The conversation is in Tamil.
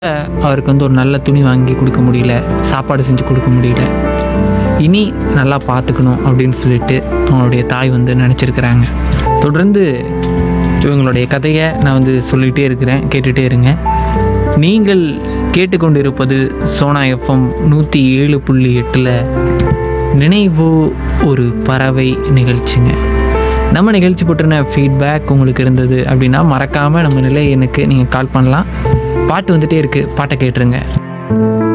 அவருக்கு வந்து ஒரு நல்ல துணி வாங்கி கொடுக்க முடியல சாப்பாடு செஞ்சு கொடுக்க முடியல இனி நல்லா பார்த்துக்கணும் அப்படின்னு சொல்லிட்டு அவங்களுடைய தாய் வந்து நினச்சிருக்கிறாங்க தொடர்ந்து இவங்களுடைய கதையை நான் வந்து சொல்லிகிட்டே இருக்கிறேன் கேட்டுகிட்டே இருங்க நீங்கள் கேட்டுக்கொண்டிருப்பது சோனா எஃப்எம் நூற்றி ஏழு புள்ளி எட்டில் நினைவு ஒரு பறவை நிகழ்ச்சிங்க நம்ம நிகழ்ச்சி போட்டுருன ஃபீட்பேக் உங்களுக்கு இருந்தது அப்படின்னா மறக்காமல் நம்ம நிலை எனக்கு நீங்கள் கால் பண்ணலாம் பாட்டு வந்துட்டே இருக்குது பாட்டை கேட்டுருங்க